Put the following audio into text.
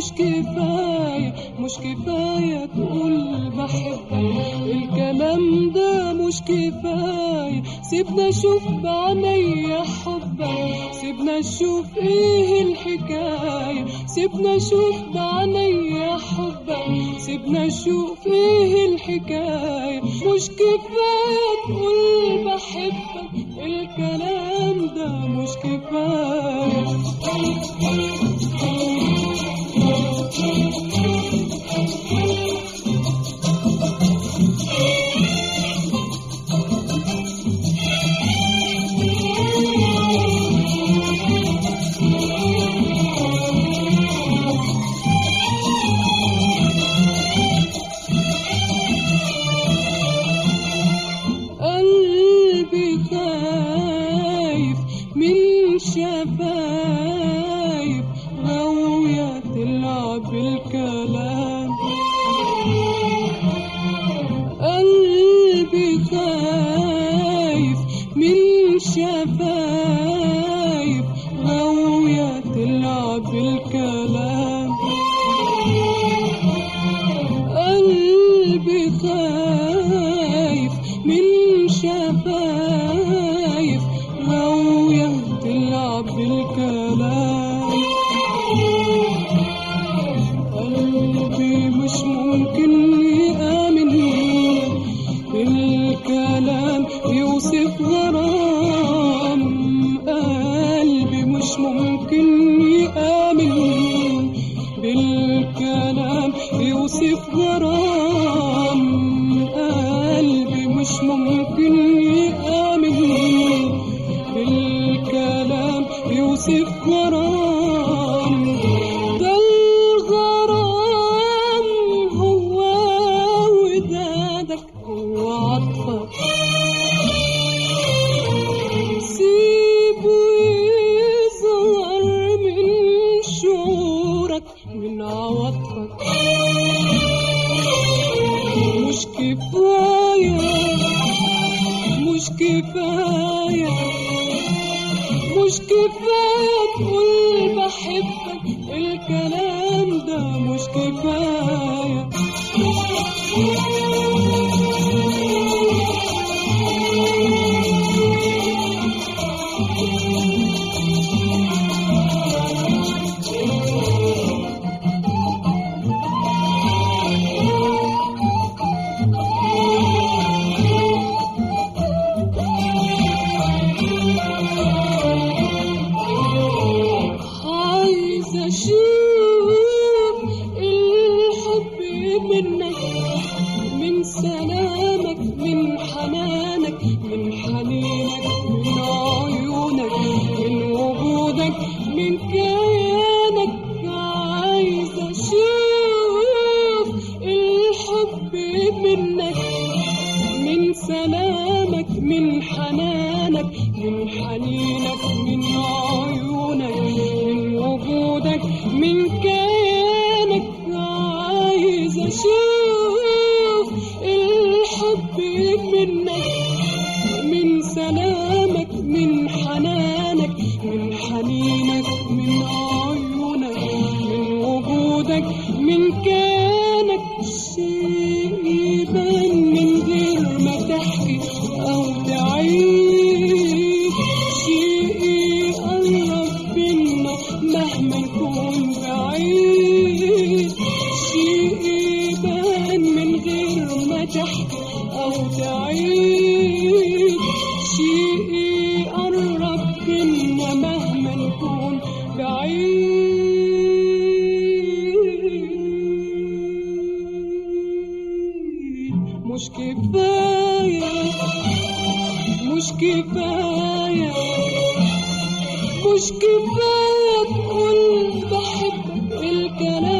مش كفاية مش كفاية تقول بحبك الكلام ده مش كفاية سيبنا اشوف بعينيا حبك سيبنا اشوف ايه الحكاية سيبنا اشوف بعينيا حبك سيبنا اشوف ايه الحكاية مش كفاية تقول بحبك الكلام ده مش كفاية قلبي خايف من شفايف غاوية تلعب الكلام قلبي خايف من شفايف غاوية تلعب الكلام قلبي خايف من شفايف غاوية تلعب بالكلام قلبي مش ممكن يآمن بالكلام يوصف غرام قلبي مش ممكن يآمن بالكلام يوصف غرام قلبي مش ممكن يآمن بالكلام يوصف غرام ده الغرام هو ودادك هو عطفك سيبه يظهر من شعورك من عواطفك مش كفاية مش كفاية مش كفاية تقول بحبك الكلام ده مش كفاية عايز اشوف الحب منك من سلامك من حنانك من حنينك من عيونك من وجودك من كيانك عايز اشوف الحب منك من سلامك من حنانك من حنينك من عيونك من وجودك من كيانك عايز اشوف الحب منك من سلامك من حنانك من حنينك من عيونك من وجودك من كيانك شيء يبان من غير ما تحكي أو تعيد شيء يقرب بينا مهما نكون بعيد شيء يبان من غير ما تحكي أو تعيد شيء يقرب بينا مهما نكون بعيد مش كفاية مش كفاية مش كفاية تقول بحبك الكلام